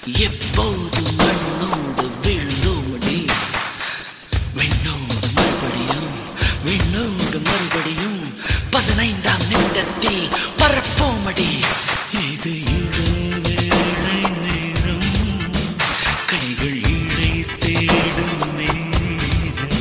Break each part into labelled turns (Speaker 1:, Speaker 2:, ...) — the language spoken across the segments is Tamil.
Speaker 1: எப்போதும் மண்ணோடு விழுந்தோமடி விண்ணோடு மறுபடியும் விண்ணோடு மறுபடியும் பதினைந்தாம் நிமிடத்தில் பரப்போமடி இது இடைவேளை நேரம் கைகள் இழை தேடும் நேரம்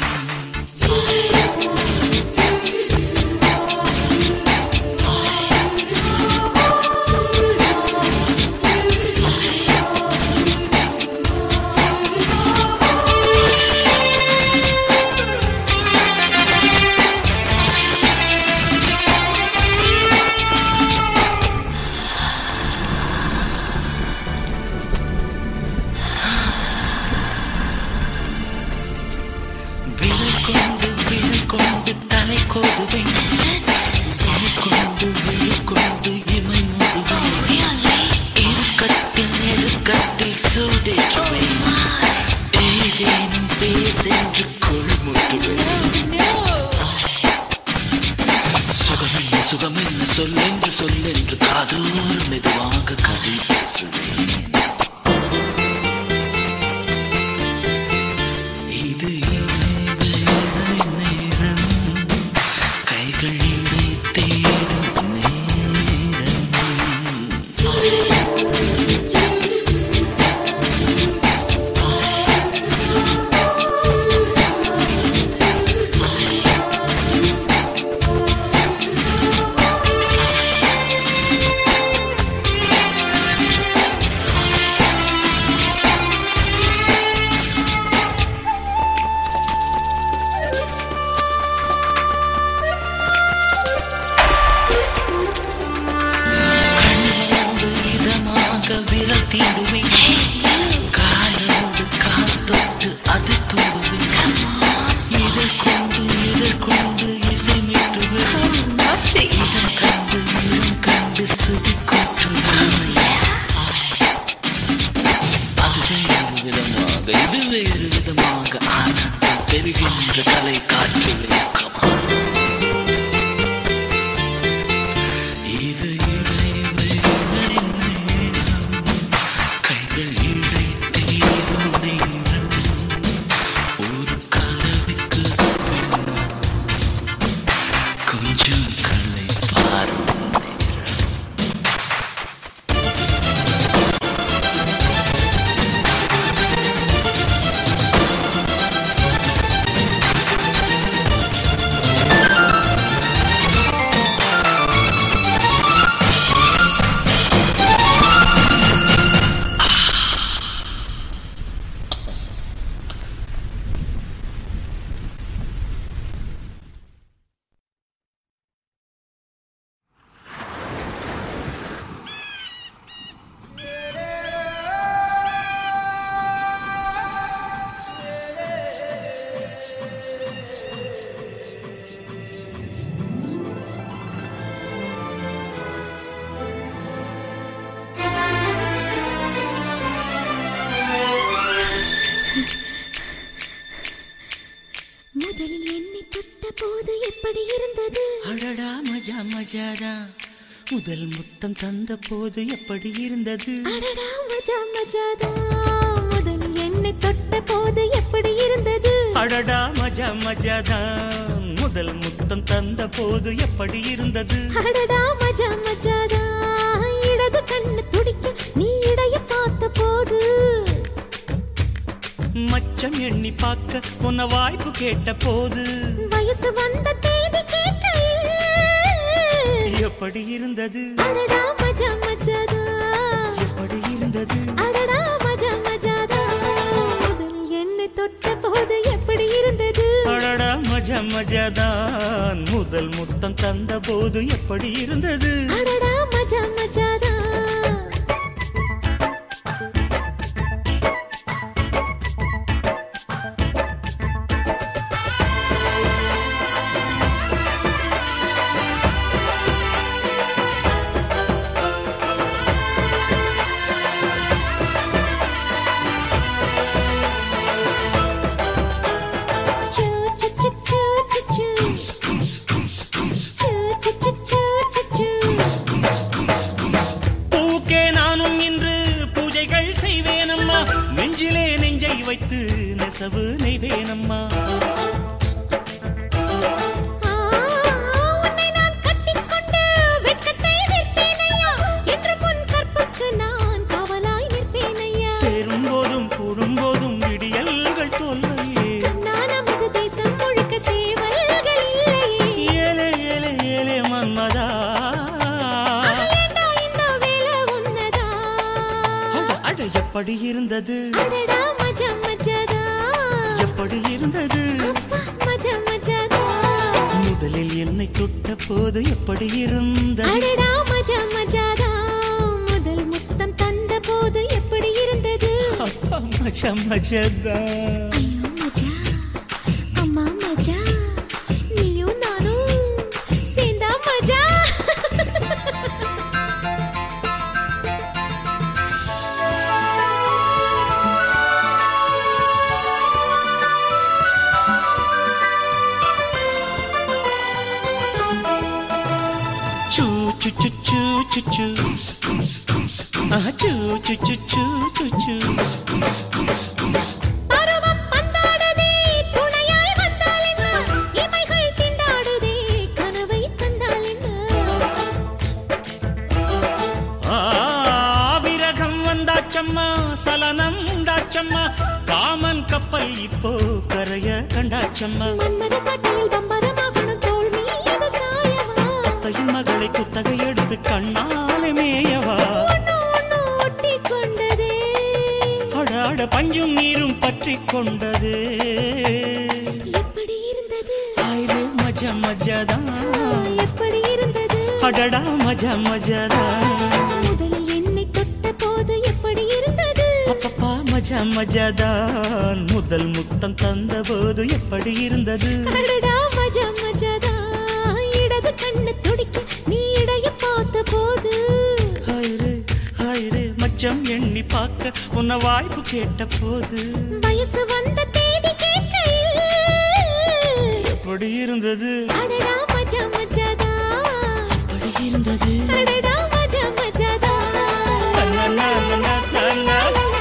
Speaker 1: விரல் கொண்டு விரல் கொண்டு தலை கோதுவேன் விரல் கொண்டு விரல் கொண்டு இமை மூடுவேன் இறுக்கத்தில் நெருக்கத்தில் சூடேற்றுவேன் ஏதேனும் பேசென்று கொள்முட்டுவேன் சுகமென்ன சுகமென்ன சொல்லென்று சொல்லென்று காதோர் மெதுவாக கதை பேசுவேன் இது இடைவேளை நேரம் கைகள் இடை தேடும் நேரம் கண்ணோடு இதமாக விரல் தீண்டுவேன் காலோடு காத்தொட்டு அது தூடுவேன் இதழ் கொண்டு இதழ் கொண்டு இசை மீட்டுவேன் இதழ் கண்டு இடம் கண்டு சுதி கூட்டுவேன் அது வேறு விதமாக இது வேறு விதமாக ஆனந்தம் பெறுகின்ற தலை காற்று வேகமா இது இடைவேளை நேரம் கைகள் இடை தேடும் நேரம் ஒரு கலவிக்கு பின்னால் கொஞ்சம் கலை பாரும் நேரம்
Speaker 2: முதலில் என்னை தொட்ட போது எப்படி இருந்தது
Speaker 1: அடடா மஜா மஜாதா முதல் முத்தம் தந்த போது எப்படி இருந்தது
Speaker 2: அடடா மஜா மஜாதா முதலில் என்னை தொட்ட போது எப்படி இருந்தது
Speaker 1: அடடா மஜா மஜாதான் முதல் முத்தம் தந்த போது எப்படி இருந்தது
Speaker 2: அடடா மஜா மஜாதா இடது கண்ணு துடிக்க நீ இடைய பார்த்த போது
Speaker 1: மச்சம் எண்ணி பார்க்க உன்ன வாய்ப்பு கேட்ட போது
Speaker 2: வயசு வந்த தேதி கேட்கையில்
Speaker 1: எப்படி இருந்தது
Speaker 2: அடடா மஜா மஜாதா
Speaker 1: எப்படி இருந்தது
Speaker 2: அடடா மஜா மஜாதா முதலில் என்னை தொட்ட போது எப்படி இருந்தது
Speaker 1: அடடா மஜா மஜாதான் முதல் முத்தம் தந்த போது எப்படி இருந்தது
Speaker 2: அடடா மஜா மஜாதா சு சு சு சு சு சு. சு சு சு சு சு சு.
Speaker 1: நெஞ்சிலே நெஞ்சை வைத்து நெசவு நெய்வேனம்மா
Speaker 2: ஆ, உன்னை நான் கட்டிக்கொண்டு வெட்கத்தை நிற்பேனையா என்று முன் கற்புக்கு நான் காவலாய் நிற்பேனையா
Speaker 1: சேரும் போதும் கூடும் போதும் விடியல்கள் தொல்லையே
Speaker 2: நான் நமது தேசம் முழுக்க சேவல்கள் இல்லையே
Speaker 1: ஏலே ஏலே ஏலே மன்மதா
Speaker 2: ஏண்டா இந்த வேலை உன்னதா
Speaker 1: அட, அட எப்படி இருந்தது
Speaker 2: அடடா மஜா மஜாதா
Speaker 1: எப்படி இருந்தது
Speaker 2: அப்பா மஜா மஜாதா
Speaker 1: முதலில் என்னை தொட்ட போது எப்படி இருந்தது
Speaker 2: அடடா மஜா மஜாதா முதல் முத்தம் தந்த போது எப்படி இருந்தது
Speaker 1: அப்பா மஜா மஜாதா
Speaker 2: ஐயோ மஜா அம்மா மஜா நீயும் நானும் சேர்ந்தா மஜா
Speaker 1: சூ சு சு சூ சு சூ ஆஹா, சூ சு சு சூ சு சூ
Speaker 2: பருவம் பந்தாடுதே துணையாய் வந்தால் என்ன இமைகள் திண்டாடுதே கனவை தந்தால் என்ன
Speaker 1: ஆ, விரகம் வந்தாச்சம்மா சலனம் உண்டாச்சம்மா காமன் கப்பல் இப்போ கரைய கண்டாச்சம்மா
Speaker 2: மன்மத சட்டையில் பம்பரமாகணும் தோல் மீது சாயவா
Speaker 1: தையின் மகளை குத்தகை எடுத்து கண்ணாலே மேயவா
Speaker 2: ஒண்ணு ஒண்ணு ஒட்டிக் கொண்டதே
Speaker 1: அடாட பஞ்சும் நீரும் பற்றி கொண்டது
Speaker 2: எப்படி இருந்தது
Speaker 1: ஆயிரே மஜா மஜாதான்
Speaker 2: எப்படி இருந்தது
Speaker 1: அடடா மஜா மஜாதான்
Speaker 2: முதலில் என்னை தொட்ட போது எப்படி இருந்தது
Speaker 1: அப்பப்பா மஜா மஜாதான் முதல் முத்தம் தந்த போது எப்படி இருந்தது
Speaker 2: அடடா மஜா மஜாதா இடது கண்ணு துடிக்க நீ இடைய பார்த்த போது
Speaker 1: ஹாயிரே ஹாயிரே மச்சம் எண்ணி பார்க்க உன்னை வாய்ப்பு கேட்ட போது
Speaker 2: வயசு வந்த தேதி கேட்கையில்
Speaker 1: எப்படி இருந்தது
Speaker 2: அடடா மஜா மஜாதா
Speaker 1: எப்படி இருந்தது
Speaker 2: அடடா மஜா மஜாதா
Speaker 1: தன்னன்னா, நன்னா, தன்னா.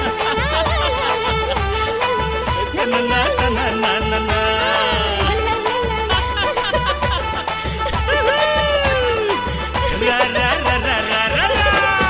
Speaker 1: தன்னன்னா, தன்னா, நன்னா. ரா, ரா, ரா, ரா, ரா, ரா, ரா.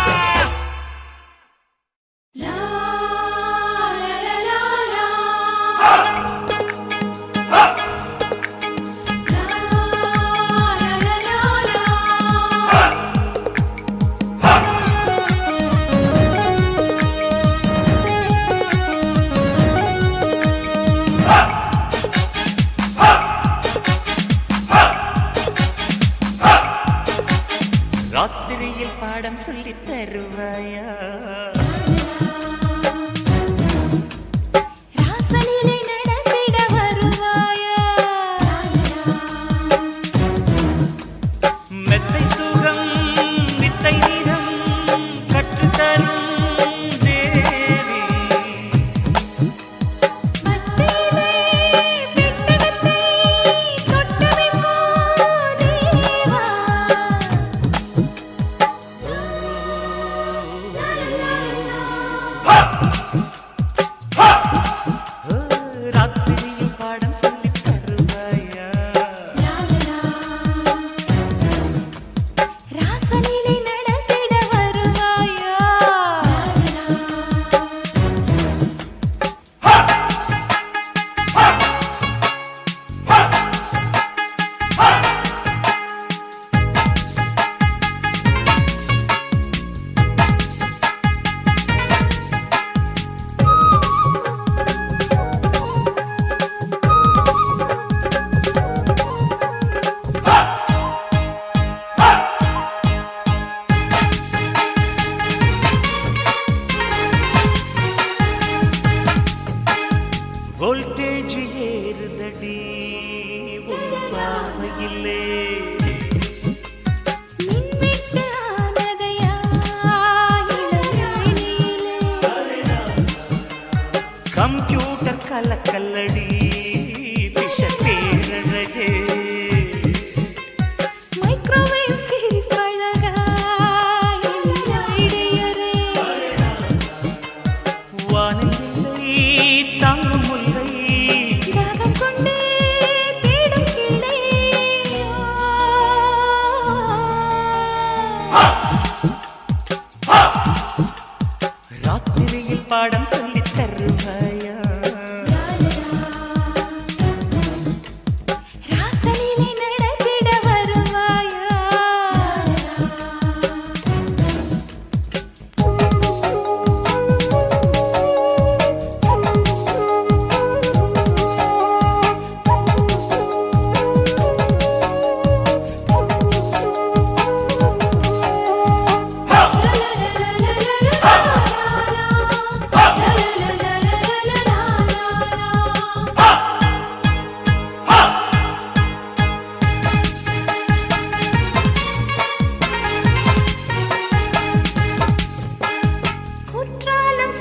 Speaker 1: ராத்திரியில் பாடம் சொல்லித் தருவாயா
Speaker 2: ராசலிலை நடந்திட வருவாயா
Speaker 1: மெத்தை சுகம் வித்தை நிறம் கற்றுத்தரும் தேவி
Speaker 2: மத்தியிலே பெட்டகத்தை தொட்டு வைப்போ தேவா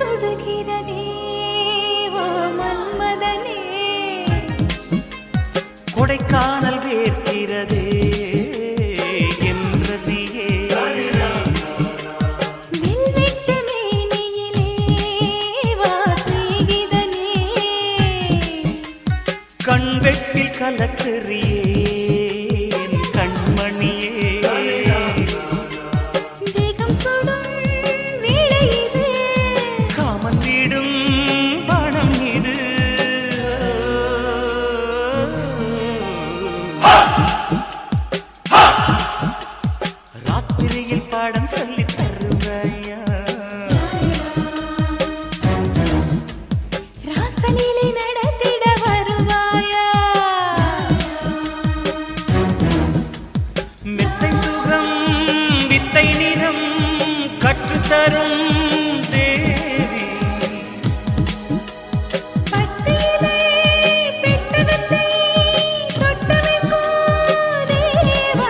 Speaker 3: சுடுகிறதே ஓ மன்மதனே
Speaker 1: கொடைக்கானல் வேர்க்கிறதே என்றதியே
Speaker 3: வில்வெட்டு மேனியிலே வா சிநேகிதனே
Speaker 1: கண்வெட்டில் கலக்கறியே என் கண்மணியே
Speaker 3: தேகம் சுடும் வேளை இது
Speaker 1: காமன் வீடும் பணம் இது ராத்திரியில் பாடம் சொல்லி தருவாயா
Speaker 3: ராசலீலை நடத்திட வருவாயா
Speaker 1: மெத்தை சுகம் வித்தை நிறம் கற்றுத்தரும் தேவி
Speaker 3: பட்டியலை பெட்டகத்தை கொட்ட வைக்கும் தேவா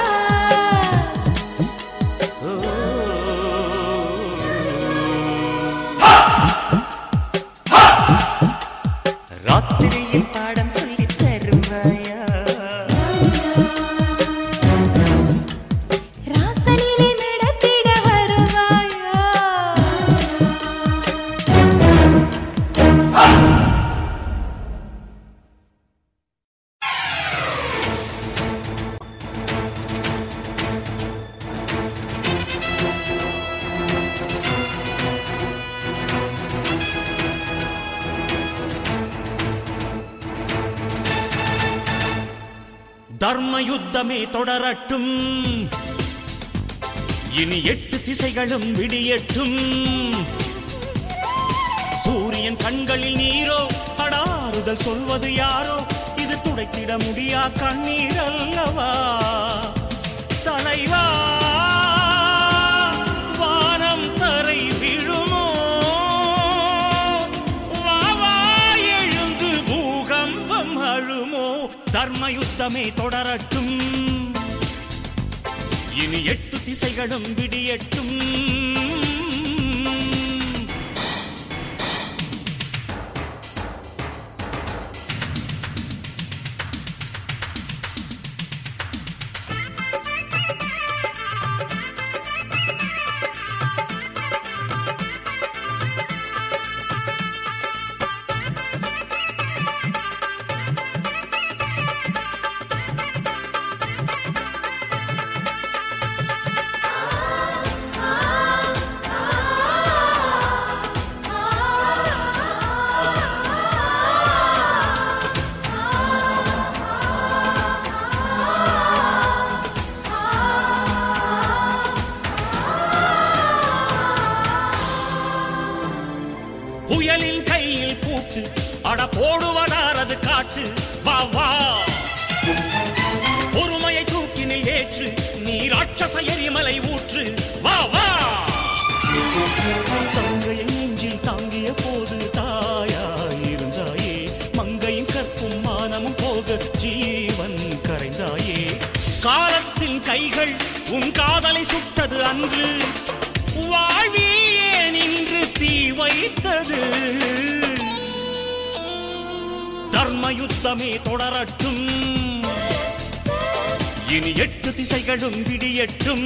Speaker 1: ராத்திரியில் பாடம் சொல்லி தருவாயா
Speaker 3: ராசலீலை நடத்திட வருவாயா
Speaker 1: தர்ம யுத்தமே தொடரட்டும் இனி எட்டு திசைகளும் விடியட்டும் சூரியன் கண்களில் நீரோ அடாறுதல் சொல்வது யாரோ இது துடைத்திட முடியா கண்ணீர் அல்லவா தலைவா வானம் தரை விழுமோ வா, வா, எழுந்து பூகம்பம் அழுமோ தர்ம யுத்தமே தொடரட்டும் இனி எட்டு திசைகளும் விடியட்டும் புயலின் கையில் பூட்டு அட போடுவதாரது காட்டு வா வா பொறுமையை தூக்கினில் ஏற்று நீ ராட்சச எரிமலை ஊற்று வா வா தங்கையை நெஞ்சில் தாங்கிய போது தாயாயிருந்தாயே மங்கையின் கற்பும் மானமும் போக ஜீவன் கரைந்தாயே காலத்தின் கைகள் உன் காதலை சுட்டது அன்று வாழ்வியே நின்று தீ வைத்தது தர்ம யுத்தமே தொடரட்டும் இனி எட்டு திசைகளும் விடியட்டும்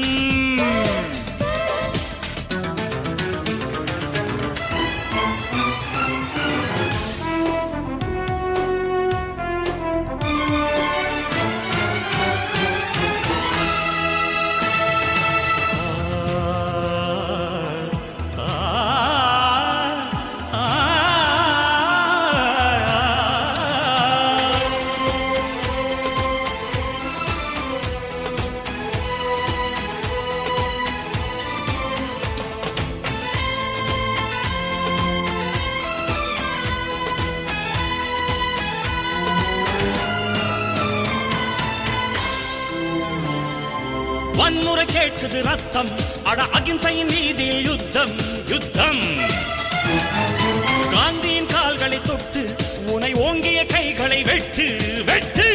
Speaker 1: வன்முறை கேட்குது ரத்தம் அட அகிம்சையின் நீதியில் யுத்தம் யுத்தம் காந்தியின் கால்களை தொட்டு உனை ஓங்கிய கைகளை வெட்டு வெட்டு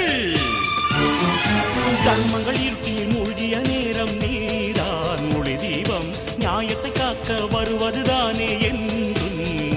Speaker 1: தர்மங்கள் இருட்டில் மூழ்கிய நேரம் நீதான் ஒளி தீபம் நியாயத்தை காக்க வருவதுதானே என்றும்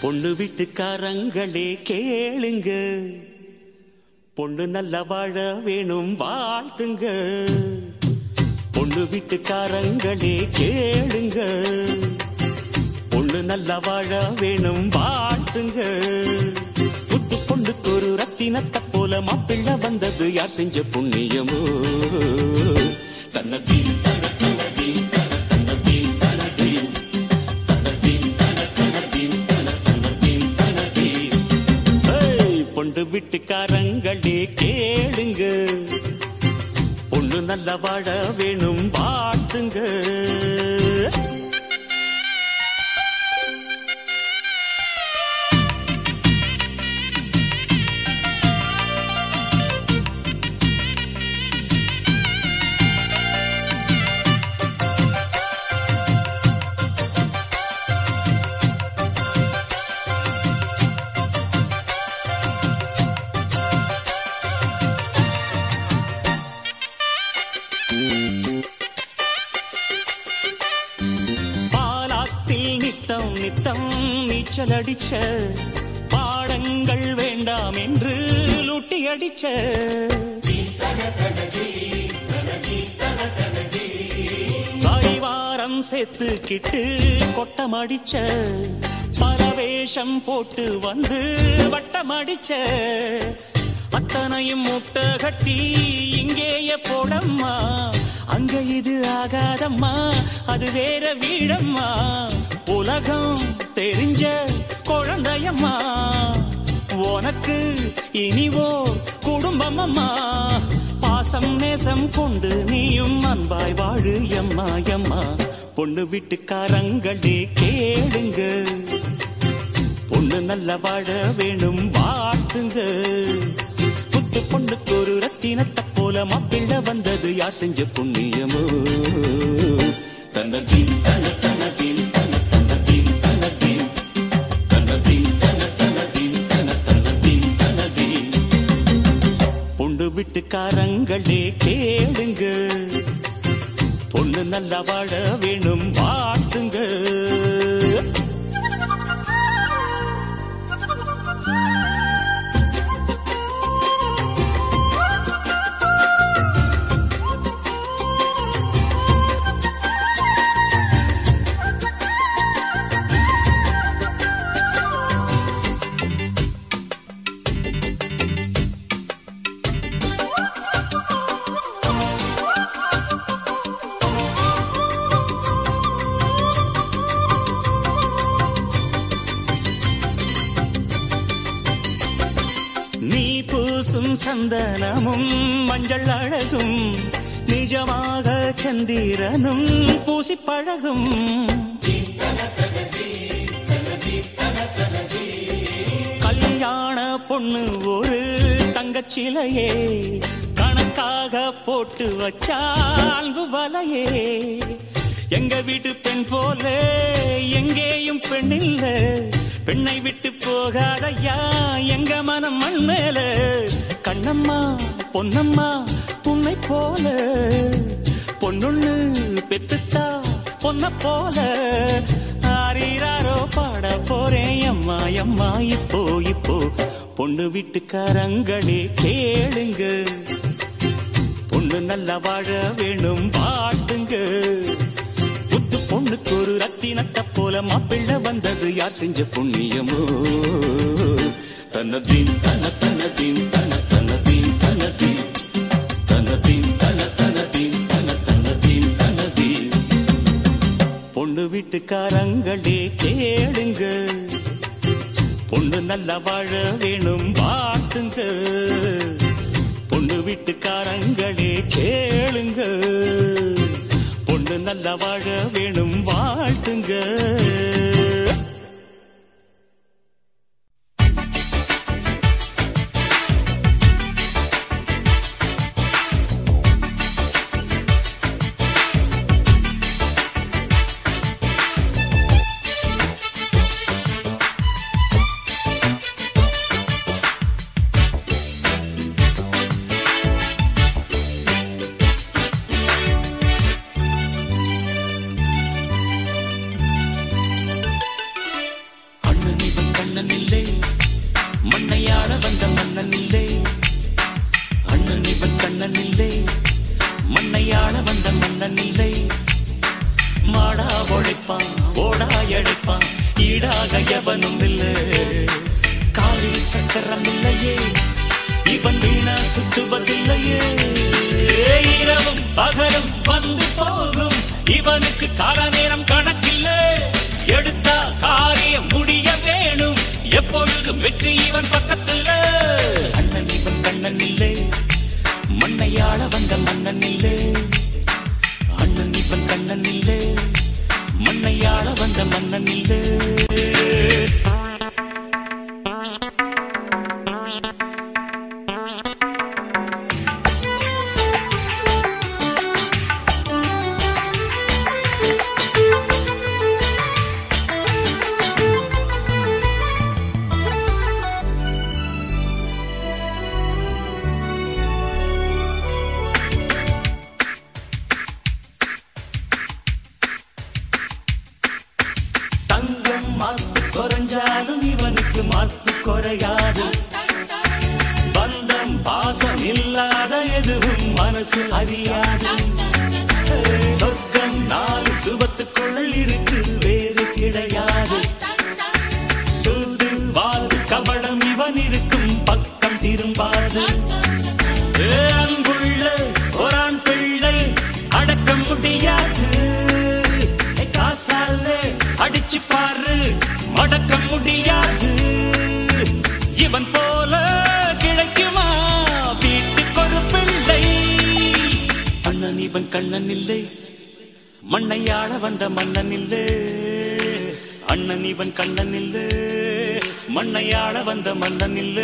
Speaker 1: பொண்ணு வீட்டுக்காரங்களே கேளுங்க பொண்ணு நல்ல வாழ வேணும் வாழ்த்துங்க பொண்ணு வீட்டுக்காரங்களே கேளுங்க பொண்ணு நல்ல வாழ வேணும் வாழ்த்துங்க புத்து பொண்ணுக்கு ஒரு ரத்தினத்தை போல மாப்பிள்ள வந்தது யார் செஞ்ச புண்ணியமோ தன்னதி ஏய், பொண்டு வீட்டுக்காரங்களே கேளுங்க பொண்ணு நல்ல வாழ வேணும் வாழ்த்துங்க பாலாத்தில் நித்தம் நித்தம் நீச்சல் அடிச்ச பாடங்கள் வேண்டாம் என்று லூட்டி அடிச்ச வாரம் சேர்த்துக்கிட்டு கொட்டம் அடிச்ச பரவேஷம் போட்டு வந்து வட்டம் அடிச்ச அத்தனையும் முட்டை கட்டி இங்கேயே போடம்மா அங்க இது ஆகாதம்மா அது வேற வீடம்மா உலகம் தெரிஞ்ச குழந்தையம்மா உனக்கு இனிவோ குடும்பம் அம்மா பாசம் நேசம் கொண்டு நீயும் அன்பாய் வாழு எம்மா எம்மா பொண்ணு வீட்டுக்காரங்களே கேளுங்க பொண்ணு நல்ல வாழ வேணும் வாழ்த்துங்க புத்து பொண்ணுக்கு ஒரு ரத்தினத்தை போல மாப்பிள்ள வந்தது யார் செஞ்ச புண்ணியமோ தன்னதீன் தன தனதீன் தன தனதீன் தனதீன் தனதீன் தன தனதீன் தன தனதீன் தனதீன் பொண்ணு வீட்டுக்காரங்களே கேளுங்க பொண்ணு நல்லா வாழ வேணும் வாழ்த்துங்க நீ பூசும் சந்தனமும் மஞ்சள் அழகும் நிஜமாக சந்திரனும் பூசி பழகும் கல்யாண பொண்ணு ஒரு தங்கச்சிலையே கணக்காக போட்டு வச்சால்பு வலையே எங்க வீட்டு பெண் போல எங்கேயும் பெண் இல்ல பெண்ணை விட்டு போகாதையா எங்க மனம் மண் மேல கண்ணம்மா பொன்னம்மா உன்னை போல பொண்ணுன்னு பெத்துத்தா பொன்ன போல ஆரீராரோ பாட போறேன் அம்மா அம்மா இப்போ இப்போ பொண்ணு வீட்டுக்காரங்களே கேளுங்க பொண்ணு நல்லா வாழ வேணும் வாழ்த்துங்க புத்து பொண்ணுக்கு ஒரு ரத்தினத்தை போல மாப்பிள்ள வந்தது யார் செஞ்ச புண்ணியமோ தன்னதீன் தன தனதீன் தன தனதீன் தனதீன் தனதீன் தன தனதீன் தன தனதீன் தனதீன் பொண்ணு வீட்டுக்காரங்களே கேளுங்க பொண்ணு நல்லா வாழ வேணும் வாழ்த்துங்க பொண்ணு வீட்டுக்காரங்களே கேளுங்க பொண்ணு நல்லா வாழ வேணும் வாழ்த்துங்க ஈடாக எவனும் இல்லை காலில் சக்கரம் இல்லையே இவன் வீணா சுத்துவதில்லையே இரவும் பகலும் வந்து போகும் இவனுக்கு கால நேரம் கணக்கில்லை எடுத்தா காரியம் முடிய வேணும் எப்பொழுதும் வெற்றி இவன் பக்கத்தில் அண்ணன் இவன் கண்ணன் இல்லை மண்ணையாள வந்த மன்னன் இல்லை அண்ணன் இவன் கண்ணன் இல்லை மண்ணையாள வந்த மன்னன் இல்லை தங்கம் மாத்து குறைஞ்சாலும் இவனுக்கு மாத்து குறையாது பந்தம் பாசம் இல்லாத எதுவும் மனசு அறியாது சொர்க்கம் நாலு சுபத்துக்குள் இருக்கு வேறு கிடையாது சூது வாது கபடம் இவன் இருக்கும் பக்கம் திரும்பாது ஏ, அன்புள்ள ஒரான் பிள்ளை அடக்க முடியாது ஏ, காசாலே அடிச்சு பாரு மடக்க முடியாது இவன் போல கிடைக்குமா வீட்டுக்கு ஒரு பிள்ளை அண்ணன் இவன் கண்ணன் இல்லை மண்ணையாள வந்த மன்னன் இல்லை அண்ணன் இவன் கண்ணன் இல்லை மண்ணையாள வந்த மன்னன் இல்லை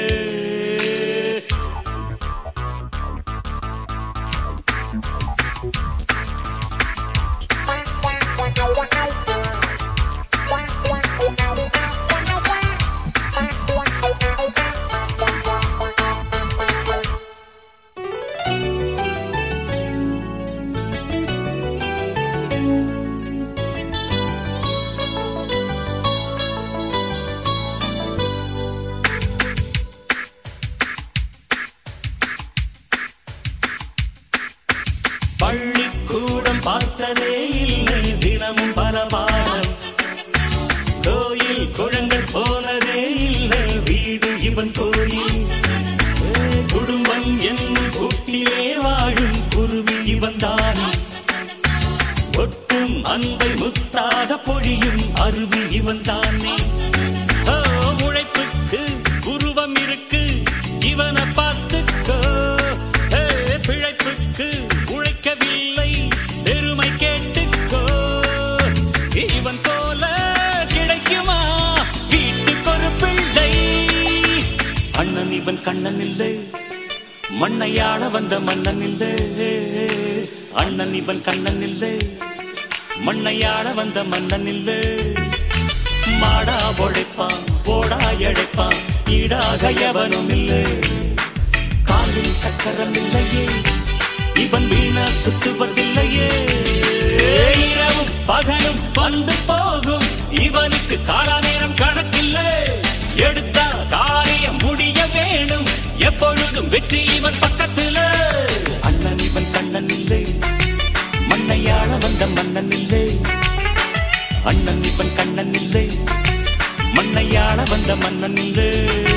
Speaker 1: பள்ளிக்கூடம் பார்த்ததே இல்லை தினமும் பல பாடம் கோயில் குழங்கள் போனதே இல்லை வீடு இவன் கோயில் குடும்பம் என்னும் கூட்டிலே வாழும் குருவி இவன் தானே ஒட்டும் அன்பை முத்தாக பொழியும் அருவி இவன் தானே ஓ, உழைப்புக்கு உருவம் இருக்கு இவனை பார்த்துக்கோ ஏ, பிழைப்புக்கு உழைக்கவில்லை பெருமை கேட்டுக்கோ இவன் போல கிடைக்குமா வீட்டுக்கு ஒரு பிள்ளை அண்ணன் இவன் கண்ணன் இல்லை மண்ணையாள வந்த மன்னன் இல்லை அண்ணன் இவன் கண்ணன் இல்லை மண்ணையாள வந்த மன்னன் இல்லை மாடா உழைப்பான் போடா எழைப்பான் ஈடாக எவனும் இல்லை காலில் சக்கரம் இல்லையே இவன் வீணா சுத்துவதில்லையே இரவும் பகலும் வந்து போகும் இவனுக்கு கால நேரம் கணக்கில்லை எடுத்த காரியம் முடிய வேணும் எப்பொழுதும் வெற்றி இவன் பக்கத்துல அண்ணன் இவன் கண்ணன் இல்லை மண்ணையாள வந்த மன்னன் இல்லை அண்ணன் இவன் கண்ணன் இல்லை மண்ணையாள வந்த மன்னன் இல்லை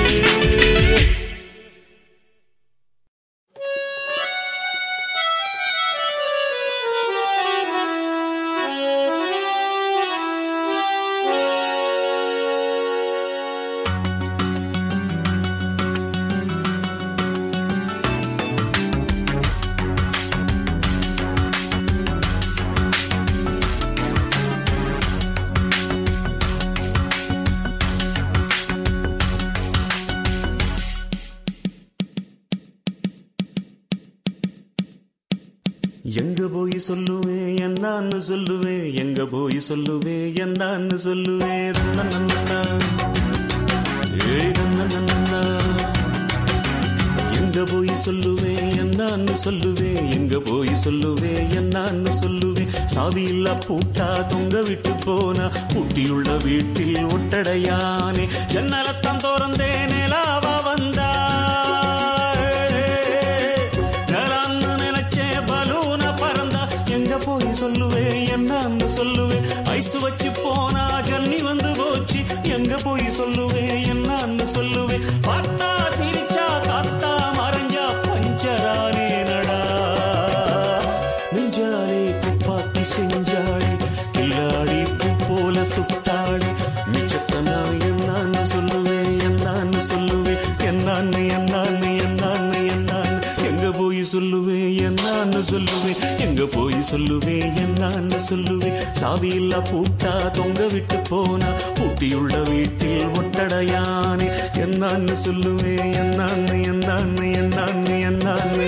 Speaker 1: எங்க போய் சொல்லுவேன் என்னான்னு சொல்லுவேன் எங்க போய் சொல்லுவேன் என்னான்னு சொல்லுவேன் நன்னன்னன்னா. ஏய் நன்னன்னன்னா. எங்க போய் சொல்லுவேன் என்னான்னு சொல்லுவேன் எங்க போய் சொல்லுவேன் என்னான்னு சொல்லுவேன் சாவி இல்ல பூட்டா தொங்க விட்டு போனா பூட்டியுள்ள வீட்டில் ஒட்டடையானே ஜன்னலத்தம் திறந்தே நிலாவா வந்தா நலான்னு நினைச்சேன் பலூன பறந்தா எங்க போய் சொல்லுவேன் என்னன்னு சொல்லுவேன் ஐஸ் வச்சு போனா ஜன்னி வந்து போச்சு எங்க போய் சொல்லுவேன் என்னன்னு சொல்லுவேன் பார்த்தா சிரிச்சா காத்தா மறைஞ்சா பஞ்சரானே நடா நெஞ்சாலே துப்பாக்கி செஞ்சாடி கில்லாடி பூ போல சுத்தாடி மிச்சத்தை நான் என்னன்னு சொல்லுவேன் என்னன்னு சொல்லுவேன் என்னன்னு என்னன்னு என்னன்னு என்னன்னு எங்க போய் சொல்லுவேன் என்னன்னு சொல்லுவேன் எங்க போய் சொல்லுவேன் என்னன்னு சொல்லுவேன் சாவியில்லா பூட்டா தொங்க விட்டு போனா பூட்டியுள்ள வீட்டில் ஒட்டடையானே என்னன்னு சொல்லுவேன் என்னன்னு என்னன்னு என்னன்னு என்னன்னு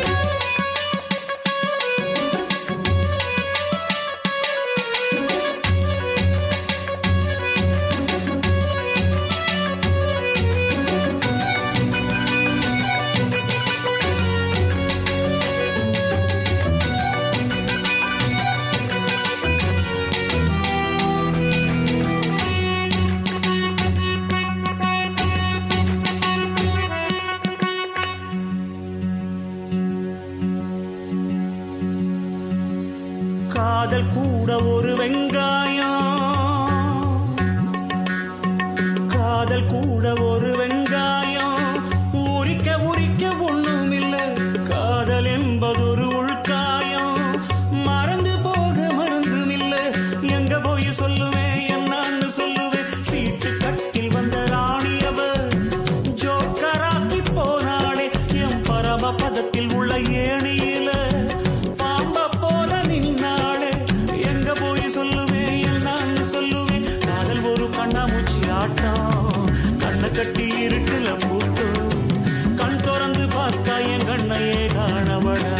Speaker 1: காதல் கூட ஒரு வெங்காயம் காதல் கூட ஒரு வெங்காயம் உரிக்க உரிக்க ஒண்ணும் இல்ல காதல் என்பது ஒரு உள்காயம் மறந்து போக மறந்தும் இல்ல எங்க போய் சொல்லுவேன் என்னன்னு சொல்லுவேன் சீட்டு கட்டில் வந்த ராணியவ ஜோக்கராக்கி போனாளே என் பரம பதத்தில் உள்ள ஏணியில பாம்ப போல நின்னாளே எங்க போய் சொல்லுவேன் என்னன்னு சொல்லுவேன் காதல் ஒரு கண்ணாமூச்சி ஆட்டம் கண்ணை கட்டி இருட்டுல போட்டு கண் திறந்து பார்த்தா என் கண்ணையே காணவடா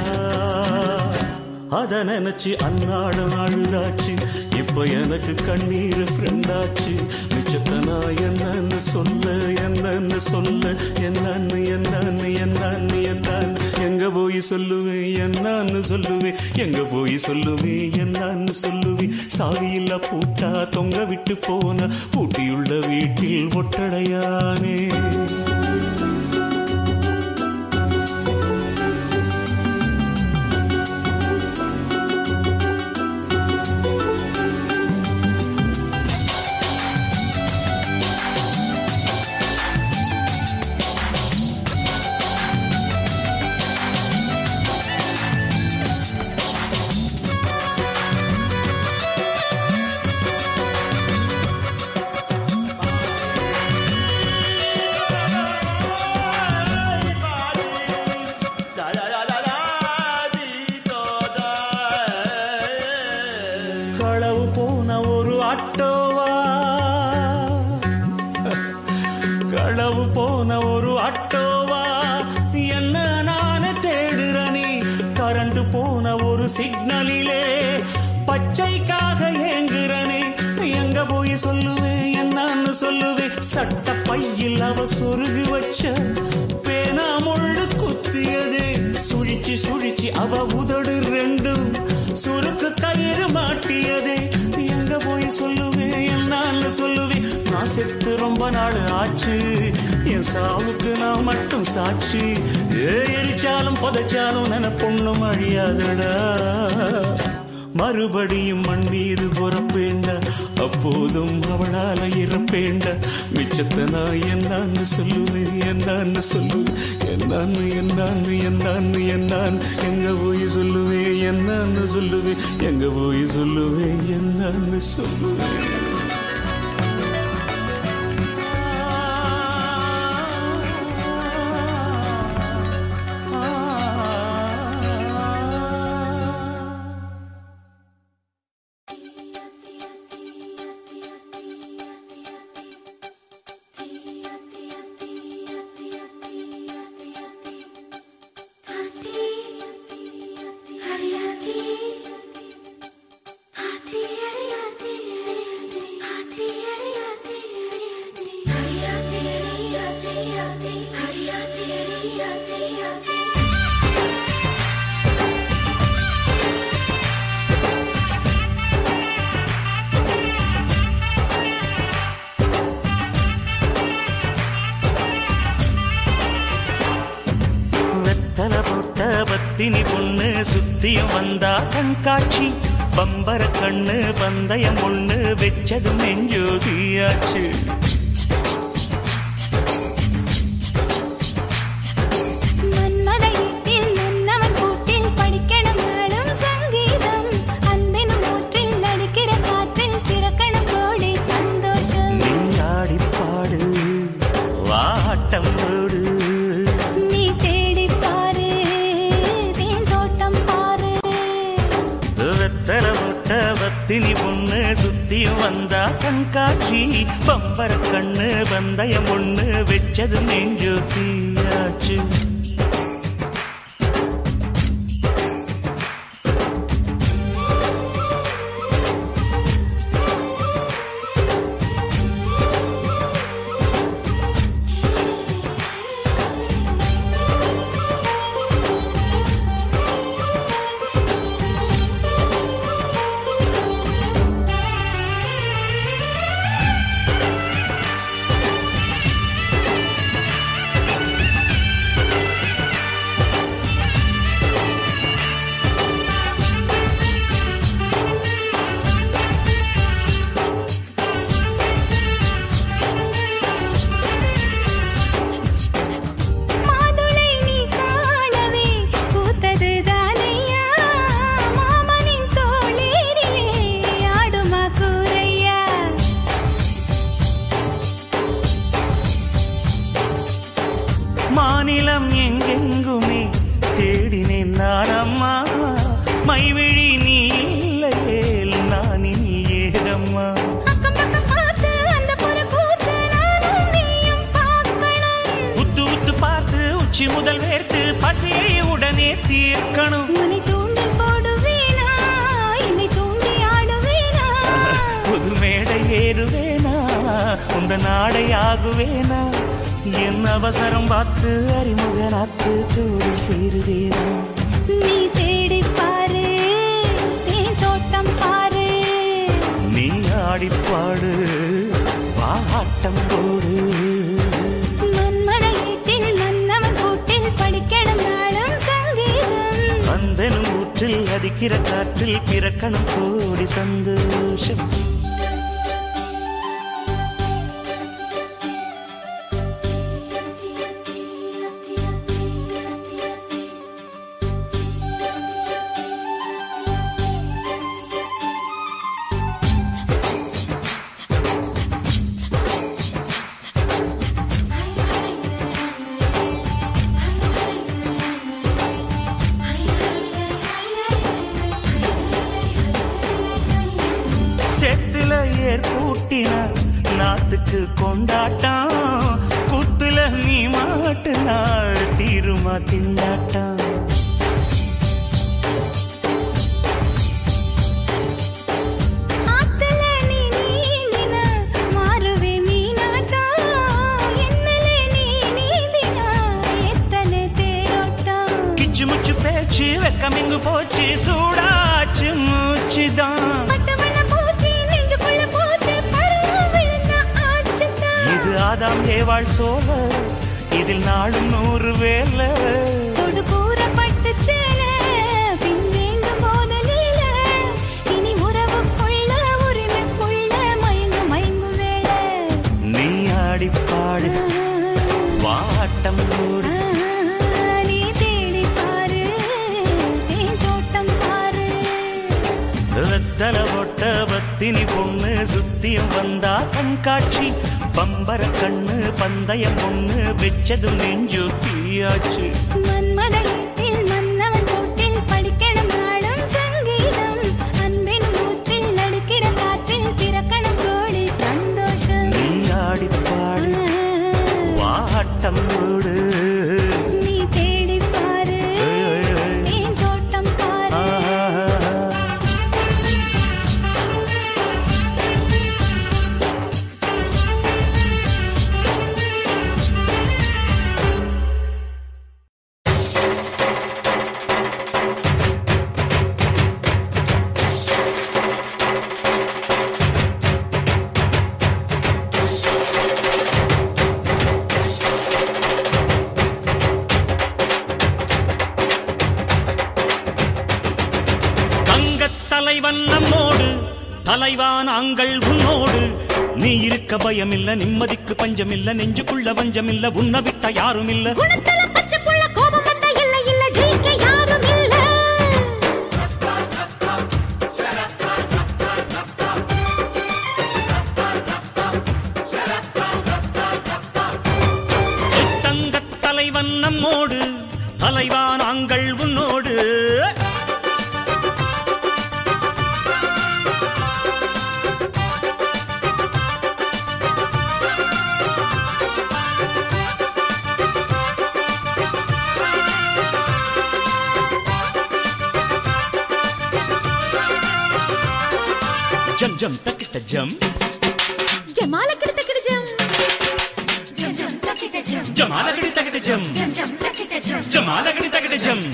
Speaker 1: அத நினைச்சு அந்நாடு அழுதாச்சு இப்ப எனக்கு கண்ணீர் ஃப்ரெண்டாச்சு மிச்சத்தை நான் என்னன்னு சொல்ல என்னன்னு சொல்ல என்னன்னு என்னன்னு என்னன்னு என்னன்னு எங்க போய் சொல்லுவேன் என்னன்னு சொல்லுவேன் எங்க போய் சொல்லுவேன் என்னன்னு சொல்லுவேன் சாவியில்லா பூட்டா தொங்க விட்டு போன பூட்டியுள்ள வீட்டில் ஒட்டடையானே களவு போன ஒரு ஆட்டோவா களவு போன ஒரு ஆட்டோவா என்ன நானே தேடுற நீ கரண்ட் போன ஒரு சிக்னலிலே பச்சைக்காக ஏங்குறனே எங்க போய் சொல்லுவேன் என்னன்னு சொல்லுவேன் சட்ட பையில் அவ சொருகு வச்ச பேனா முள்ளு குத்தியது சுழிச்சு சுழிச்சு அவ உதடு ரெண்டும் சுருக்கு கயிறு மாட்டியதே எங்க போய் சொல்லுவேன் என்னன்னு சொல்லுவேன் நான் செத்து ரொம்ப நாள் ஆச்சு என் சாவுக்கு நான் மட்டும் சாட்சி ஏ எரிச்சாலும் புதைச்சாலும் நினைப்பொண்ணும் அழியாதடா மறுபடியும் மண் மீது பொறப்பேண்ட அப்போதும் அவளால இறப்பேண்ட மிச்சத்தை நான் என்னன்னு சொல்லுவேன் என்னன்னு சொல்லுவேன் என்னன்னு என்னன்னு என்னன்னு என்னன்னு எங்க போய் சொல்லுவேன் என்னன்னு சொல்லுவேன் எங்க போய் சொல்லுவேன் என்னன்னு சொல்லுவேன் வெத்தல போட்ட பத்தினி பொண்ணு சுத்தியும் வந்தா கண்காட்சி பம்பர கண்ணு பந்தயம் ஒண்ணு வெச்சது நெஞ்சோதியாச்சு கண்காட்சி பம்பர கண்ணு பந்தயம் ஒண்ணு வச்சது நெஞ்சு தீயாச்சு
Speaker 3: மாதுளை நீ காணவே பூத்தது தானையா மாமனின் தோளேறியே ஆடுமா கூரையா
Speaker 1: மாநிலம் எங்கெங்குமே தேடினேன் நானம்மா மைவிழி நீ இல்லையேல் நான் இனி ஏதம்மா
Speaker 3: அக்கம் பக்கம் பார்த்து அந்த புற கூத்து நானும் நீயும் பார்க்கணும்
Speaker 1: உத்து உத்து பார்த்து உச்சி முதல் வேர்த்து பசியை உடனே தீர்க்கணும்
Speaker 3: உன்னை தூண்டில் போடுவேனா என்னை தூண்டி ஆடுவேனா
Speaker 1: புது மேடை ஏறுவேனா உந்த நாடை ஆகுவேனா என் அவசரம் பார்த்து அறிமுகனாத்து தோடு சேருவேனா
Speaker 3: நீ தேடி பாரு தேன் தோட்டம் பாரு
Speaker 1: நீ ஆடிப்பாடு வாட்டம் போடு
Speaker 3: மன்மத வீட்டில் மன்னவன் கூட்டில் படிக்கணும் நாளும் சங்கீதம்
Speaker 1: வந்தனும் ஊற்றில் அடிக்கிற காற்றில் பிறக்கணும் கோடி சந்தோஷம் செத்துல ஏர் பூட்டினா நாத்துக்கு கொண்டாட்டம் குத்துல நீ மாட்டுனா தீருமா திண்டாட்டம்
Speaker 3: ஆத்துல நீ நீந்தினா மாறுவே மீனாட்டம் என்னலே நீ நீந்தினா எத்தனை தேரோட்டம்
Speaker 1: கிச்சு முச்சு பேச்சு வெக்கமிங்கு போச்சு சூடாச்சு மூச்சுதான்
Speaker 3: பட்டு மண்ண பூச்சி நெஞ்சுக்குள்ள பூச்சி பருவம் விழுந்த ஆச்சுதான்
Speaker 1: இது ஆதாம் ஏவாள் சோழ இதில் நாளும் நூறு வேலை
Speaker 3: தொடு கூறப்பட்டு சேல பின் வேண்டும் போது நீல இனி உறவுக்குள்ள உரிமைக்குள்ள மயங்கு மயங்கு வேளை
Speaker 1: நீ ஆடிப்பாடு வாட்டம் போடு
Speaker 3: நீ தேடி பாரு தேன் தோட்டம் பாரு
Speaker 1: வெத்தல பொட்ட பத்தினி பொண்ணு சுத்தியும் வந்தா கண்காட்சி பம்பர கண்ணு பந்தயம் பொண்ணு வெச்சது நெஞ்சு தீயாச்சு
Speaker 3: மன்மத வீட்டில் மன்னவன் கூட்டில் படிக்கணும் நாளும் சங்கீதம் அன்பின் ஊற்றில் அடிக்கிற காற்றில் பிறக்கணும் கோடி சந்தோஷம்
Speaker 1: நீ ஆடிப்பாடு வாட்டம் போடு
Speaker 3: நீ தேடி பாரு தேன் தோட்டம் பாரு
Speaker 1: ஆஹா. தங்கத் தலைவன் நம்மோடு தலைவா நாங்கள் உன்னோடு நீ இருக்க பயமில்ல நிம்மதிக்கு பஞ்சமில்ல நெஞ்சுக்குள்ள பஞ்சமில்ல உன்னை விட்ட யாருமில்ல
Speaker 2: குணத்துல பச்சை புள்ள கோபம் வந்தா இல்ல இல்ல ஜெயிக்க யாரும் இல்ல
Speaker 1: தங்கத் தலைவன் நம்மோடு தலைவா நாங்கள் உன்னோடு கிட்ட ஜம்
Speaker 2: ஜமால கிட்ட கிட்ட ஜம்
Speaker 1: ஜமாலகடி தகட ஜம் ஜமாலகடி தகட ஜம்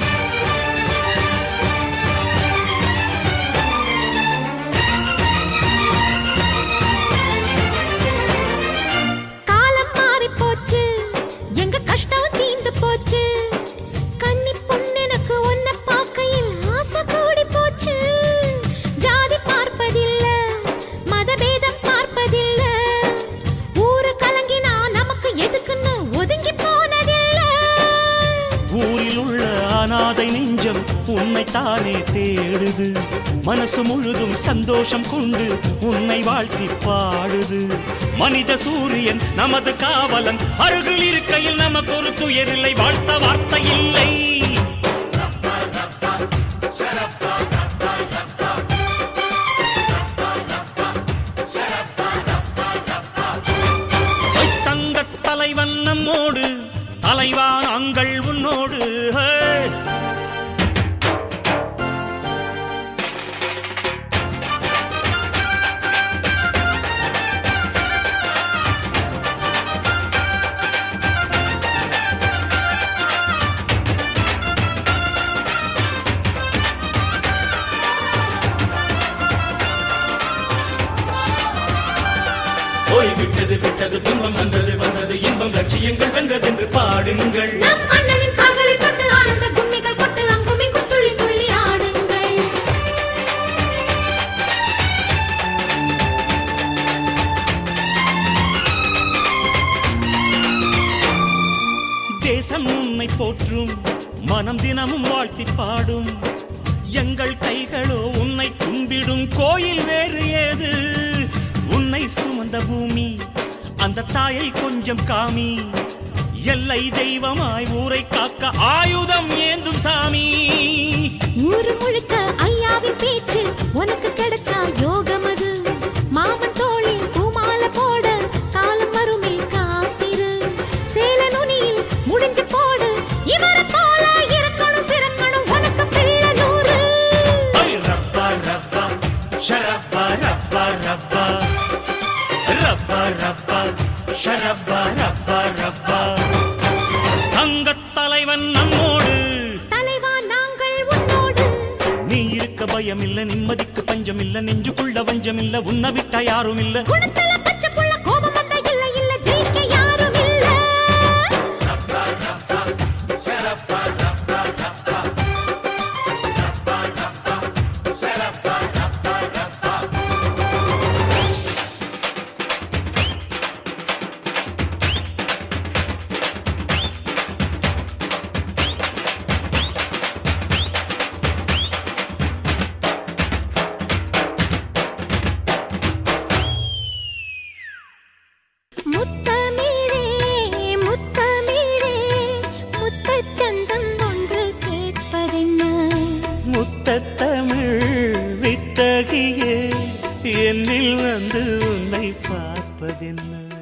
Speaker 2: காலம் மாறி போச்சு எங்க கஷ்டம் தீந்து போச்சு கன்னி பொண்ணெனக்கு உன்னை பார்க்கையில் ஆசை கூடி போச்சு ஜாதி பார்ப்பதில்ல மதபேதம் பார்ப்பதில்ல ஊரு கலங்கினா நமக்கு எதுக்குன்னு ஒதுங்கி போனதில்ல
Speaker 1: ஊரில் உள்ள அனாதை நெஞ்சம் உன்னை தானே தேடுது மனசு முழுதும் சந்தோஷம் கொண்டு உன்னை வாழ்த்தி பாடுது மனித சூரியன் நமது காவலன் அருகில் இருக்கையில் நமக்கு ஒரு துயரில்லை வாழ்த்த வார்த்தை இல்லை தங்கத் தலைவன் நம்மோடு தலைவா நாங்கள் உன்னோடு ஹே. ஓய் விட்டது விட்டது துன்பம் வந்தது வந்தது இன்பம் லட்சியங்கள் வென்றதென்று பாடுங்கள்
Speaker 2: நம் அண்ணனின் கால்களை தொட்டு ஆனந்த கும்மிகள் கொட்டு அங்குமிங்கு துள்ளி துள்ளி ஆடுங்கள்
Speaker 1: தேசம் உன்னை போற்றும் மனம் தினமும் வாழ்த்தி பாடும் எங்கள் கைகளோ உன்னை கும்பிடும் கோயில் வேறு ஏது உன்னை சுமந்த பூமி அந்த தாயை கொஞ்சம் காமி எல்லை தெய்வமாய் ஊரை காக்க ஆயுதம் ஏந்தும் சாமி
Speaker 2: ஊரு முழுக்க ஐயாவின் பேச்சு உனக்கு கிடைச்சா யோகம் அது மாமன் தோளில் பூமால போட காலம் வருமே காத்திரு சேல நுனியில் முடிஞ்சு போடு இவரை போல இருக்கணும் பிறக்கணும் உனக்கு பிள்ளை நூறு
Speaker 1: ஐ ரப்பா ரப்பா ஷரப்பா ரப்பா ரப்பா ரப்பா ரப்பா ஷரப்பா ரப்பா ரப்பா தங்கத் தலைவன் நம்மோடு
Speaker 2: தலைவா நாங்கள் உன்னோடு
Speaker 1: நீ இருக்க பயமில்ல நிம்மதிக்கு பஞ்சமில்ல நெஞ்சுக்குள்ள வஞ்சமில்ல உன்னை விட்ட யாரும் இல்ல
Speaker 2: குணத்துல பச்சை புள்ள கோபம் வந்தா இல்ல இல்ல ஜெயிக்க யாரும் இல்ல முத்தமிழே முத்தமிழே முத்தச்சந்தம் ஒன்று கேட்பதென்ன
Speaker 1: முத்தத்தமிழ் வித்தகியே என்னில் வந்து உன்னை பார்ப்பதென்ன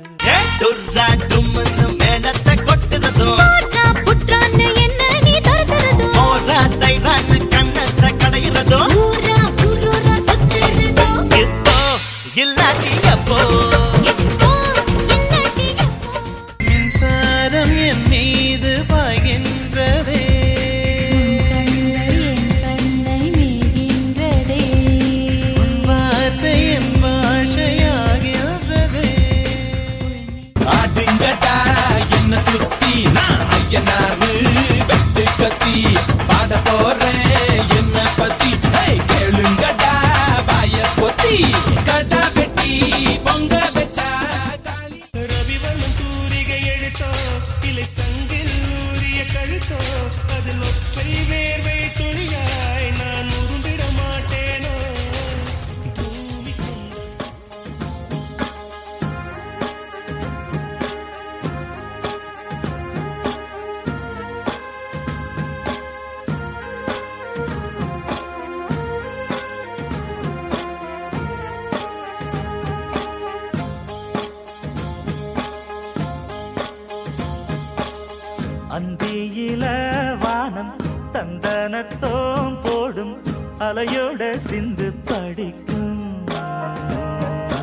Speaker 4: மேளத்தை கொட்டுறதும்
Speaker 2: போற்றா புற்றான்னு என்ன நீ தருகிறதோ
Speaker 4: ஓராத்தை ரான்னு கண்ணத்தை கடையிறதும்
Speaker 2: ஊரா ஊரூரா சுத்துறதோ
Speaker 4: இப்போ இல்லாட்டி எப்போ
Speaker 2: எப்போ இல்லாட்டி எப்போ
Speaker 4: மின்சாரம் என் மீது பாய்கின்றதே வார்த்தை என் பாஷையாகின்றதே
Speaker 5: ஆடுங்கடா என்ன சுத்தி நான் ஐயனாரு வெட்டு கத்தி பாட போறேன் என்ன பத்தி ஹேய், கேளுங்கடா வாய பொத்தி கடா வெட்டி பொங்க வச்சா தாலி
Speaker 6: ரவிவர்மன் தூரிகை எழுத்தோ இலை சங்கில் ஊறிய கழுத்தோ அதில் ஒப்பை வேர்வை துளியாய் நான் உரும்பிட மாட்டேனோ பூமி
Speaker 1: அந்தியில வானம் தந்தனத்தோம் போடும் அலையோட சிந்து படிக்கும்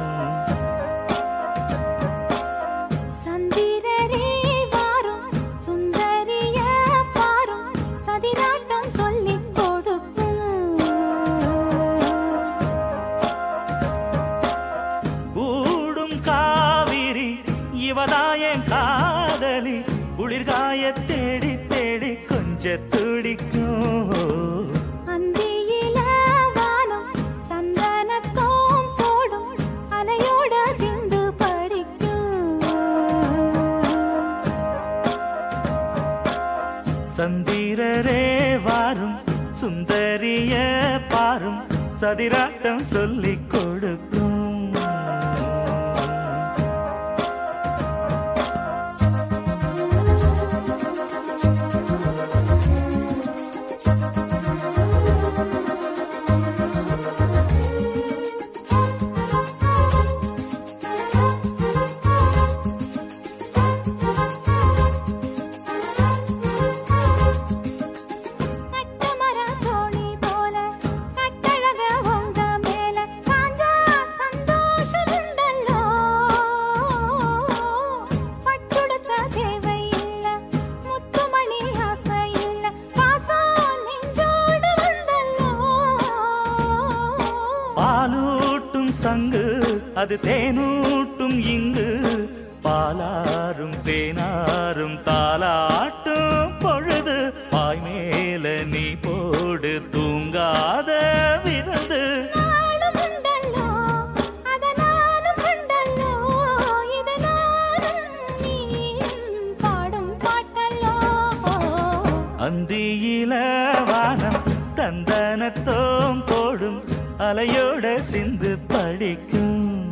Speaker 7: குளிர்காய தேடி தேடி கொஞ்ச துடிக்கும்
Speaker 3: அந்தியில வானம் தந்தனத்தோம் போடும் அலையோட சிந்து படிக்கும்
Speaker 7: சந்திரரே வாரும் சுந்தரிய பாரும் சதிராட்டம் சொல்லிக் கொடுக்கும்
Speaker 3: கட்டமர தோணி போல கட்டழக உங்க மேல சாஞ்சா சந்தோஷம் உண்டல்லோ பட்டுடுத்த தேவை இல்ல முத்துமணி ஆசை இல்ல பாசம் நெஞ்சோடு வந்தல்லோ
Speaker 7: பாலூட்டும் சங்கு அது தேனூட்டும் இங்கு பாலாரும் தேனாரும் தாலாட்டும் பொழுது பாய் மேல நீ போடு தூங்காத விருந்து
Speaker 3: நாளும் உண்டல்லோ அத நானும் உண்டல்லோ இத நானும் நீயும் பாடும் பாட்டல்லோ
Speaker 7: அந்தியில வானம் தந்தனத்தோம் போடும் அலையோட சிந்து படிக்கும்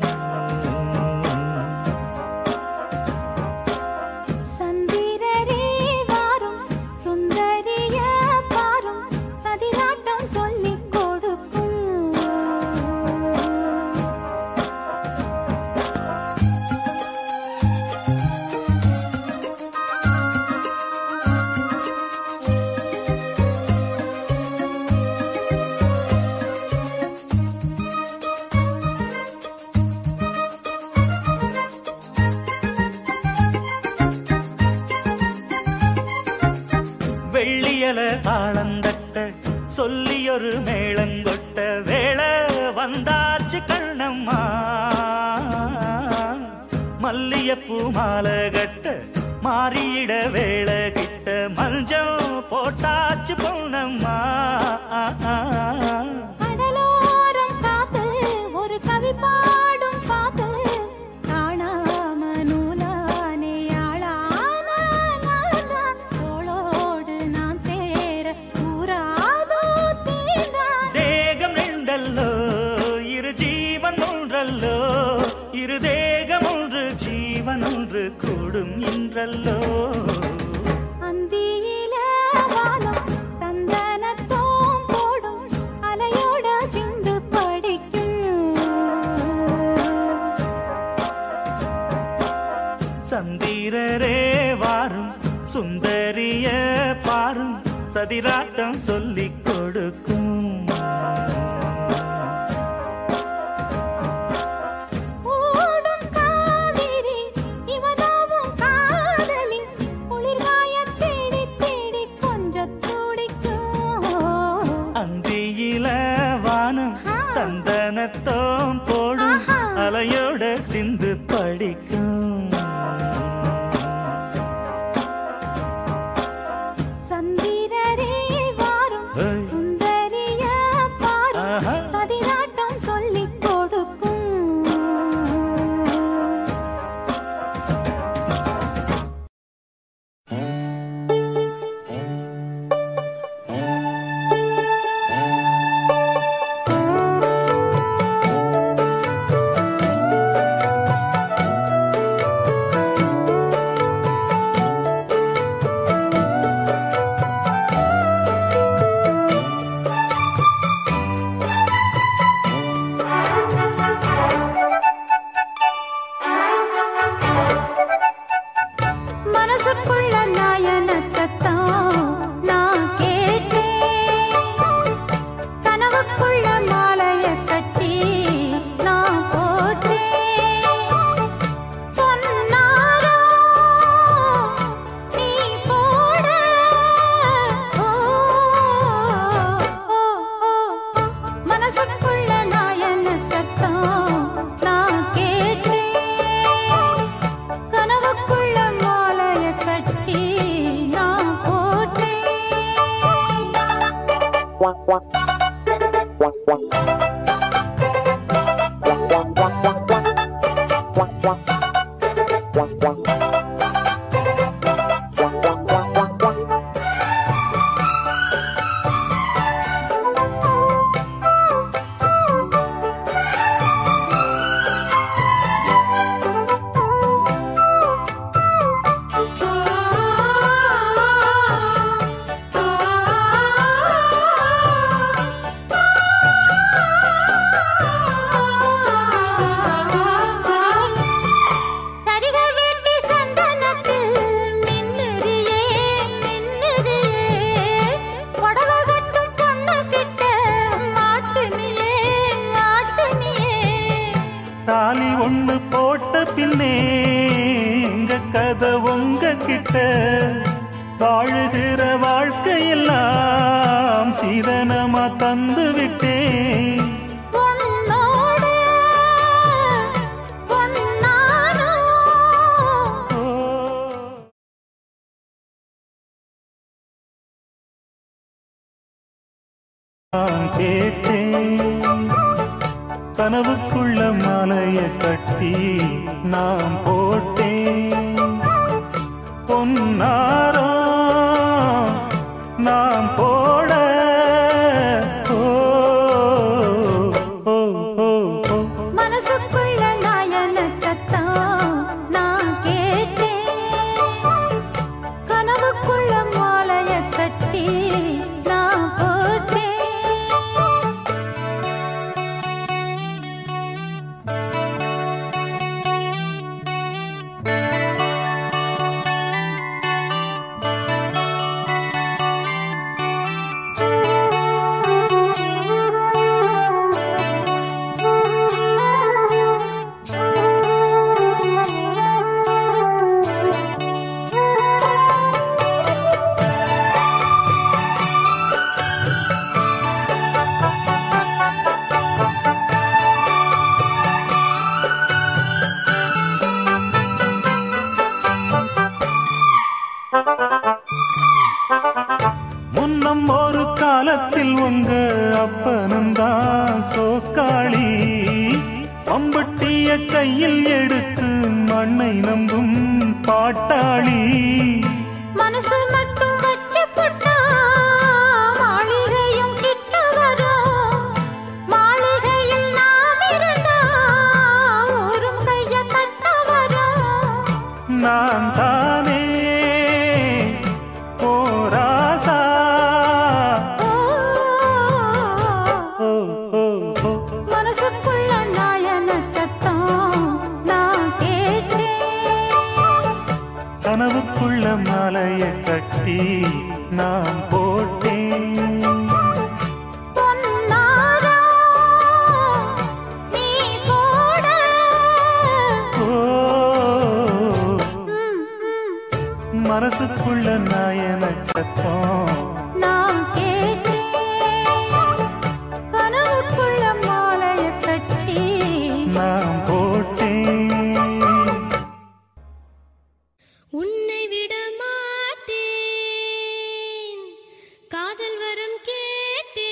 Speaker 3: சந்திரரே வாரும் சுந்தரிய பாரும் பதிலாட்டம் சொல்லிக் கொடுக்கும்
Speaker 7: வெள்ளியல தாளந்தட்ட சொல்லியொரு மேளங்கொட்ட வேளை வந்தாச்சு கண்ணம்மா மல்லியப்பூ மாலை கட்ட மாறியிட வேளை கிட்ட மஞ்சம் போட்டாச்சு பொண்ணம்மா
Speaker 3: கடலோரம் காத்து ஒரு கவி பாடும் பாத்து காணாம நூலானே ஆளான நான்தான். தோளோடு நான் சேர கூறாதோ தீண்டான்
Speaker 7: தேகம் ரெண்டல்லோ இரு ஜீவன் ஒன்றல்லோ இரு தேகம் ஒன்று ஜீவன் ஒன்று கூடும் இன்றல்லோ
Speaker 3: அந்தியில வானம் தந்தனத்தோம் போடும் அலையோட சிந்து படிக்கும்
Speaker 7: சந்திரரே வாரும் சுந்தரிய பாரும் சதிராட்டம் சொல்லிக் கொடுக்கும்
Speaker 3: ஓடும் காவிரி இவனாவும் காதலி குளிர்காய தேடி தேடி கொஞ்சம் துடிக்கும்
Speaker 7: அந்தியில வானம் தந்தனத்தோம் போடும்
Speaker 3: ஆஹா.
Speaker 7: அலையோட சிந்து படிக்கும்
Speaker 3: சந்திரரே வாரும்
Speaker 7: ஏய்.
Speaker 3: சுந்தரிய பாரும்
Speaker 7: ஆஹா.
Speaker 3: சதிராட்டம் சொல்லிக் கொடுக்கும்
Speaker 7: ஆ
Speaker 3: சரிகள் வீட்டி சந்தனத்தில் நின்னுறியே நின்னுறியே புடவை கட்டும் பொண்ணு கிட்ட மாட்டுனியே மாட்டுனியே
Speaker 7: தாலி ஒண்ணு போட்ட பின்னே எங்க கதை உங்க கிட்ட வாழுகிற வாழ்க்கையெல்லாம் சீதனமா தந்து விட்டேன்
Speaker 3: பொன்னோட பொன்னானோ
Speaker 7: ஓ. நான் கேட்டேன் கனவுக்குள்ள மலைய கட்டி நாம் போட்டேன் பொன்னாரோ நாம் போட ஓ, ஓ, ஓ, ஓ.
Speaker 3: மனசுக்குள்ள நாயனத்தான் நான் கேட்டேன் கனவுக்குள்ள மாலைய கட்டி நான் போட்டேன்
Speaker 7: முன்னம் ஒரு காலத்தில் உங்க அப்பனும் தான் சோக்காளி அம்பட்டிய கையில் எடுத்து மண்ணை நம்பும் பாட்டாளி
Speaker 3: மனசு மட்டும் வச்சு புட்டா மாளிகையும் கிட்ட வரும் மாளிகையில் நாம் இருந்தா ஊரும் கைய கட்ட வரும்
Speaker 7: நான் தானே போராசா ஓ, ஓ, ஓ.
Speaker 3: மனசுக்குள்ள நாயன சத்தம் நான் கேட்டேன்
Speaker 7: கனவுக்குள்ள மலைய கட்டி நான் போட்டேன்
Speaker 3: பொன்னாரா நீ போட
Speaker 7: ஓ
Speaker 3: ம், ம்,
Speaker 7: மனசுக்குள்ள நாயன சத்தம்
Speaker 3: நான் கேட்டேன் கனவுக்குள்ள மாலைய கட்டி
Speaker 7: நான் போட்டேன்
Speaker 2: உன்னை விட மாட்டேன் காதல் வரம் கேட்டேன்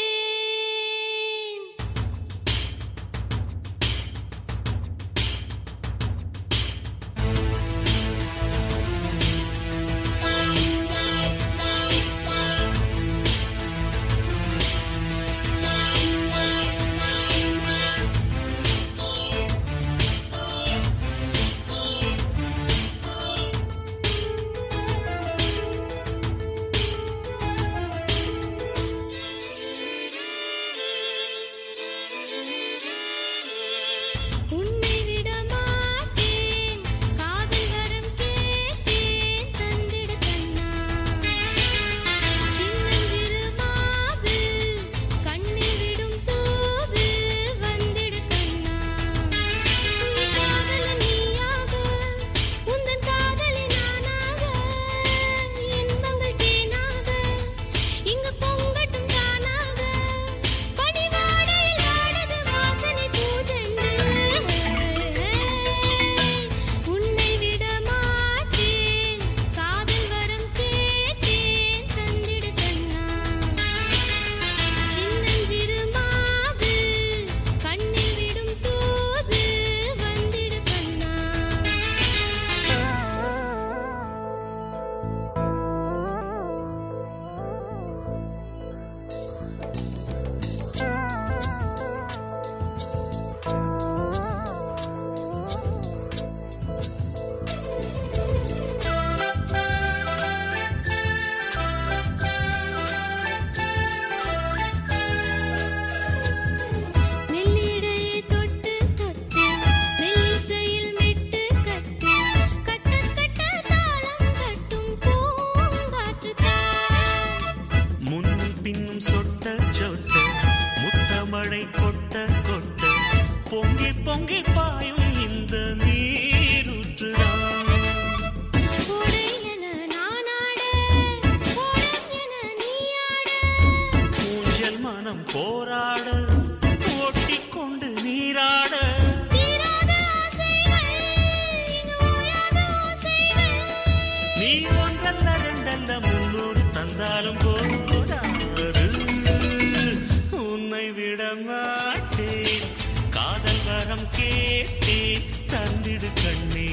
Speaker 1: அல்ல முன்னூறு தந்தாலும் போதாது உன்னை விட மாட்டேன் காதல் வரம் கேட்டேன் தந்திடு கண்ணே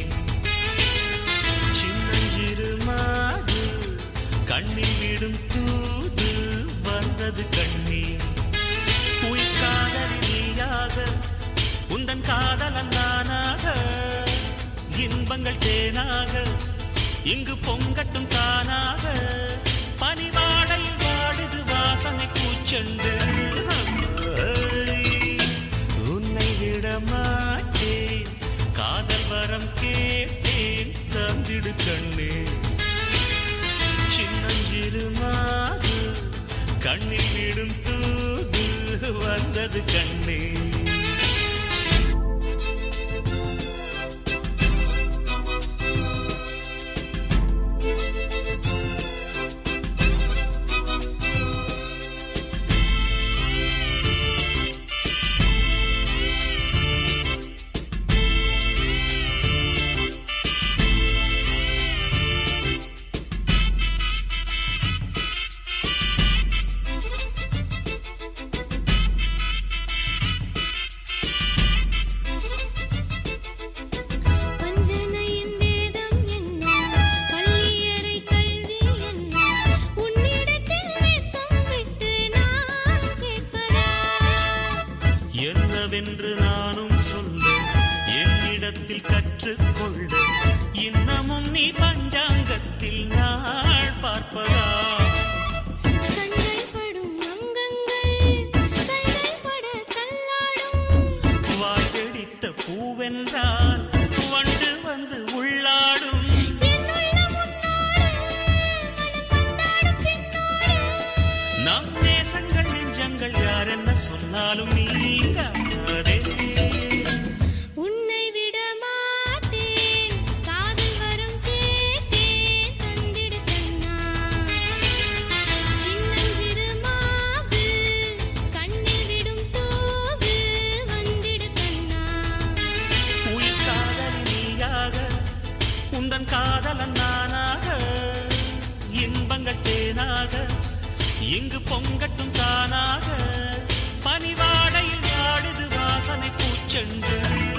Speaker 1: சின்னஞ்சிறு மாது கண்ணில் விடும் தூது வந்தது கண்ணீர் உயிர் காதலி நீயாக உந்தன் காதலன் நானாக இன்பங்கள் தேனாக இங்கு பொங்கட்டும் தானாக பனிவாடையில் வாடுது வாசனை பூச்செண்டு உன்னை விட மாட்டேன் காதல் வரம் கேட்டேன் தந்திடு கண்ணே சின்னஞ்சிறு மாது கண்ணில் விடும் தூது வந்தது கண்ணே
Speaker 3: பஞ்சனையின் வேதம் என்ன பள்ளியறை கல்வி என்ன உன்னிடத்தில் வெட்கம் விட்டு நான் கேட்பதா
Speaker 1: என்னவென்று நானும் சொல்ல என்னிடத்தில் கற்றுக்கொள்ள இன்னமும் நீ பஞ்சாங்கத்தில் நாள் பார்ப்பதா
Speaker 3: கண்கள் படும் அங்கங்கள் கைகள் பட தள்ளாடும்
Speaker 1: வாய்கடித்த பூவென்றால் வண்டு வந்து உள்ளாடும்
Speaker 3: என்னுள்ள முன்னோடு மனம் கொண்டாடும் பின்னோடு
Speaker 1: நம் நேசங்கள் நெஞ்சங்கள் யார் என்ன சொன்னாலும் நீங்காதே
Speaker 3: உன்னை விட மாட்டேன் காதல் வரம் கேட்டேன் தந்திடு கண்ணா சின்னஞ்சிறு மாது கண்ணில் விடும் தூது வந்திடு கண்ணா
Speaker 1: உயிர் காதலி நீயாக உந்தன் காதலன் நானாக இன்பங்கள் தேனாக இங்கு பொங்கட்டும் தானாக பனிவாடையில் ஆடுது வாசனை பூச்செண்டு